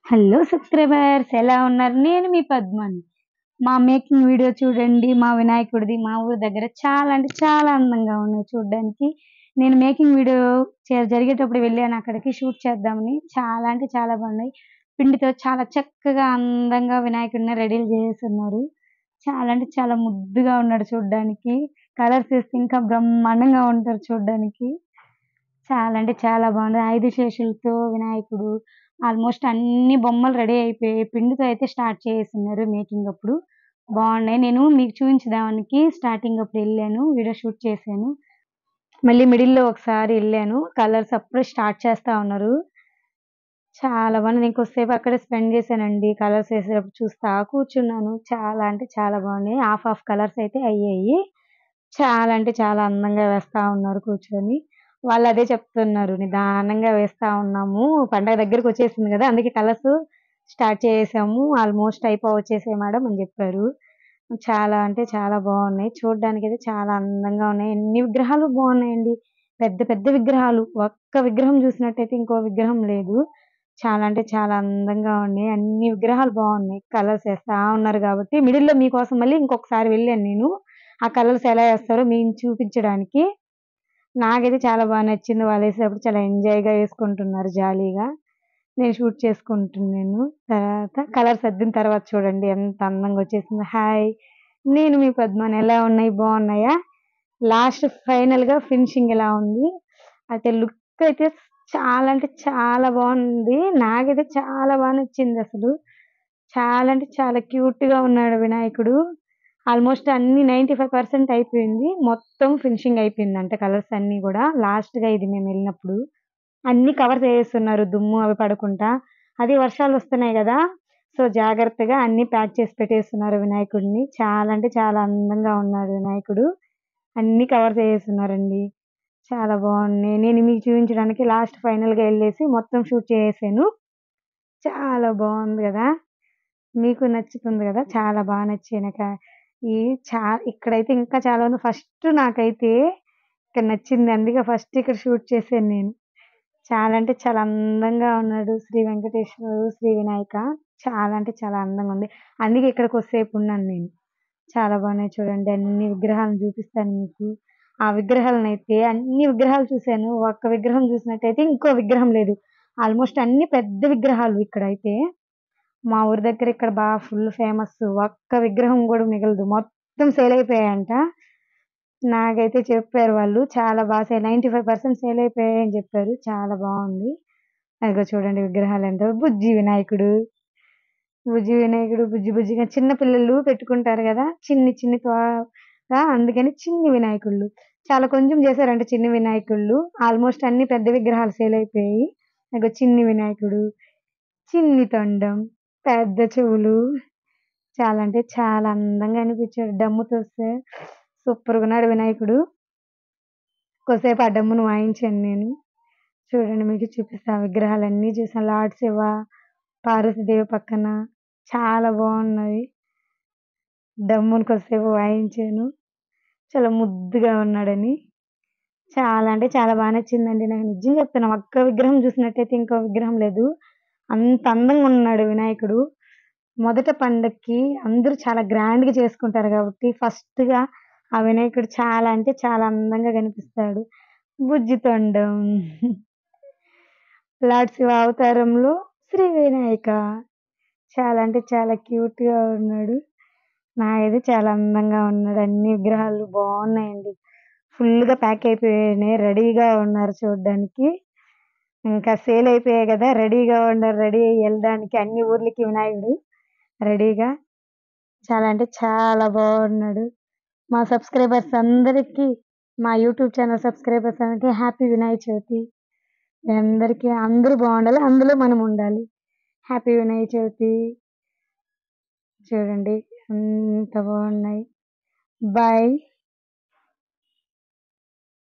hello subscribers ఎలా ఉన్నారు నేను మీ పద్మని మా మేకింగ్ వీడియో చూడండి మా వినాయకుడిది మా ఊరి దగ్గర చాలా అంటే చాలా అందంగా ఉన్నాయి చూడడానికి నేను మేకింగ్ వీడియో చే- జరిగేటప్పుడు వెళ్ళాను అక్కడికి షూట్ చేద్దామని చాలా అంటే చాలా బాగున్నాయి పిండితో చాలా చక్కగా అందంగా వినాయకుడిని రెడీ చేస్తున్నారు చాలా అంటే చాలా ముద్దుగా ఉన్నాడు చూడడానికి కలర్స్ వేస్తే ఇంకా బ్రహ్మాండంగా ఉంటారు చూడడానికి చాలా అంటే చాలా బాగుంది ఐదు శేషులతో వినాయకుడు ఆల్మోస్ట్ అన్ని బొమ్మలు రెడీ అయిపోయాయి పిండితో అయితే స్టార్ట్ చేస్తున్నారు మేకింగ్ అప్పుడు బాగున్నాయి నేను మీకు చూపించడానికి స్టార్టింగ్ అప్పుడు వెళ్ళాను వీడియో షూట్ చేశాను మళ్ళీ మిడిల్లో ఒకసారి వెళ్ళాను కలర్స్ అప్పుడే స్టార్ట్ చేస్తా ఉన్నారు చాలా బాగుంది నేను కొద్దిసేపు అక్కడే స్పెండ్ చేశానండి కలర్స్ వేసేటప్పుడు చూస్తా కూర్చున్నాను చాలా అంటే చాలా బాగున్నాయి హాఫ్ హాఫ్ కలర్స్ అయితే అయ్యాయి చాలా అంటే చాలా అందంగా వేస్తా ఉన్నారు కూర్చొని వాళ్ళు అదే చెప్తున్నారు నిదానంగా వేస్తా ఉన్నాము పండగ దగ్గరకు వచ్చేసింది కదా అందుకే కలర్స్ స్టార్ట్ చేసాము ఆల్మోస్ట్ అయిపో వచ్చేసాయి మేడం అని చెప్పారు చాలా అంటే చాలా బాగున్నాయి చూడడానికి అయితే చాలా అందంగా ఉన్నాయి ఎన్ని విగ్రహాలు బాగున్నాయండి పెద్ద పెద్ద విగ్రహాలు ఒక్క విగ్రహం చూసినట్టయితే ఇంకో విగ్రహం లేదు చాలా అంటే చాలా అందంగా ఉన్నాయి అన్ని విగ్రహాలు బాగున్నాయి కలర్స్ వేస్తా ఉన్నారు కాబట్టి మిడిల్లో మీకోసం మళ్ళీ ఇంకొకసారి వెళ్ళాను నేను ఆ కలర్స్ ఎలా వేస్తారో మేము చూపించడానికి నాకైతే చాలా బాగా నచ్చింది వాళ్ళు వేసేటప్పుడు చాలా ఎంజాయ్గా వేసుకుంటున్నారు జాలీగా నేను షూట్ చేసుకుంటున్నాను తర్వాత కలర్స్ అద్దిన తర్వాత చూడండి ఎంత అందంగా వచ్చేసింది హాయ్ నేను మీ పద్మని ఎలా ఉన్నాయి బాగున్నాయా లాస్ట్ ఫైనల్గా ఫినిషింగ్ ఎలా ఉంది అయితే లుక్ అయితే చాలా అంటే చాలా బాగుంది నాకైతే చాలా బాగా నచ్చింది అసలు చాలా అంటే చాలా cute గా ఉన్నాడు వినాయకుడు ఆల్మోస్ట్ అన్ని నైంటీ ఫైవ్ పర్సెంట్ అయిపోయింది మొత్తం ఫినిషింగ్ అయిపోయింది అంటే కలర్స్ అన్ని కూడా లాస్ట్ గా ఇది మేము వెళ్ళినప్పుడు అన్ని కవర్ చేస్తున్నారు దుమ్ము అవి పడకుండా అది వర్షాలు వస్తున్నాయి కదా సో జాగ్రత్తగా అన్ని ప్యాక్ చేసి పెట్టేస్తున్నారు వినాయకుడిని చాలా అంటే చాలా అందంగా ఉన్నాడు వినాయకుడు అన్ని కవర్ చేస్తున్నారండి చాలా బాగున్నాయి నేను మీకు చూపించడానికి లాస్ట్ ఫైనల్ గా వెళ్ళేసి మొత్తం షూట్ చేసాను చాలా బాగుంది కదా మీకు నచ్చుతుంది కదా చాలా బాగా నచ్చాయి నాకు ఈ చా ఇక్కడైతే ఇంకా చాలా ఉంది ఫస్ట్ నాకైతే ఇక్కడ నచ్చింది అందుకే ఫస్ట్ ఇక్కడ షూట్ చేశాను నేను చాలా అంటే చాలా అందంగా ఉన్నాడు శ్రీ వెంకటేశ్వరుడు శ్రీ వినాయక చాలా అంటే చాలా అందంగా ఉంది అందుకే ఇక్కడ కొద్దిసేపు ఉన్నాను నేను చాలా బాగున్నాయి చూడండి అన్ని విగ్రహాలను చూపిస్తాను మీకు ఆ విగ్రహాలను అయితే అన్ని విగ్రహాలు చూశాను ఒక్క విగ్రహం చూసినట్టయితే ఇంకో విగ్రహం లేదు ఆల్మోస్ట్ అన్ని పెద్ద విగ్రహాలు ఇక్కడ అయితే మా ఊరి దగ్గర ఇక్కడ బాగా ఫుల్ ఫేమస్ ఒక్క విగ్రహం కూడా మిగలదు మొత్తం సేల్ అయిపోయాయంట నాకైతే చెప్పారు వాళ్ళు చాలా బాగా sale ninety five percent sale అయిపోయాయి అని చెప్పారు చాలా బాగుంది అదిగో చూడండి విగ్రహాలు ఎంత బుజ్జి వినాయకుడు బుజ్జి వినాయకుడు బుజ్జి బుజ్జిగా చిన్న పిల్లలు పెట్టుకుంటారు కదా చిన్ని చిన్ని త్వరగా అందుకని చిన్ని వినాయకుళ్ళు చాలా కొంచెం చేశారంట చిన్ని వినాయకుళ్ళు ఆల్మోస్ట్ అన్ని పెద్ద విగ్రహాలు సేల్ అయిపోయాయి అదిగో చిన్ని వినాయకుడు చిన్ని తొండం పెద్ద చెవులు చాలా అంటే చాలా అందంగా అనిపించాడు డమ్ముతో వస్తే సూపర్గా ఉన్నాడు వినాయకుడు కొద్దిసేపు ఆ డమ్మును వాయించాను నేను చూడండి మీకు చూపిస్తా ఆ విగ్రహాలన్నీ చూసాను లార్డ్ శివ పార్వతీదేవి పక్కన చాలా బాగున్నది డమ్మును కొద్దిసేపు వాయించాను చాలా ముద్దుగా ఉన్నాడని చాలా అంటే చాలా బాగా నచ్చిందండి నాకు నిజం చెప్తాను ఒక్క విగ్రహం చూసినట్టయితే ఇంకో విగ్రహం లేదు అంత అందంగా ఉన్నాడు వినాయకుడు మొదట పండక్కి అందరూ చాలా grand గా చేసుకుంటారు కాబట్టి first గా ఆ వినాయకుడు చాలా అంటే చాలా అందంగా కనిపిస్తాడు బుజ్జి తొండం లార్డ్ శివ అవతారంలో శ్రీ వినాయక చాలా అంటే చాలా cute గా ఉన్నాడు నాకైతే చాలా అందంగా ఉన్నాడు అన్ని విగ్రహాలు బాగున్నాయండి Full గా ప్యాక్ అయిపోయినాయి రెడీగా ఉన్నారు చూడడానికి ఇంకా సేల్ అయిపోయాయి కదా రెడీగా ఉన్నారు రెడీ అయ్యి వెళ్ళడానికి అన్ని ఊర్లకి వినాయకుడు రెడీగా చాలా అంటే చాలా బాగున్నాడు మా సబ్స్క్రైబర్స్ అందరికీ మా యూట్యూబ్ ఛానల్ సబ్స్క్రైబర్స్ అందరికీ హ్యాపీ వినాయక చవితి మీ అందరికీ అందరూ బాగుండాలి అందులో మనం ఉండాలి హ్యాపీ వినాయక చవితి చూడండి ఎంత బాగున్నాయి బాయ్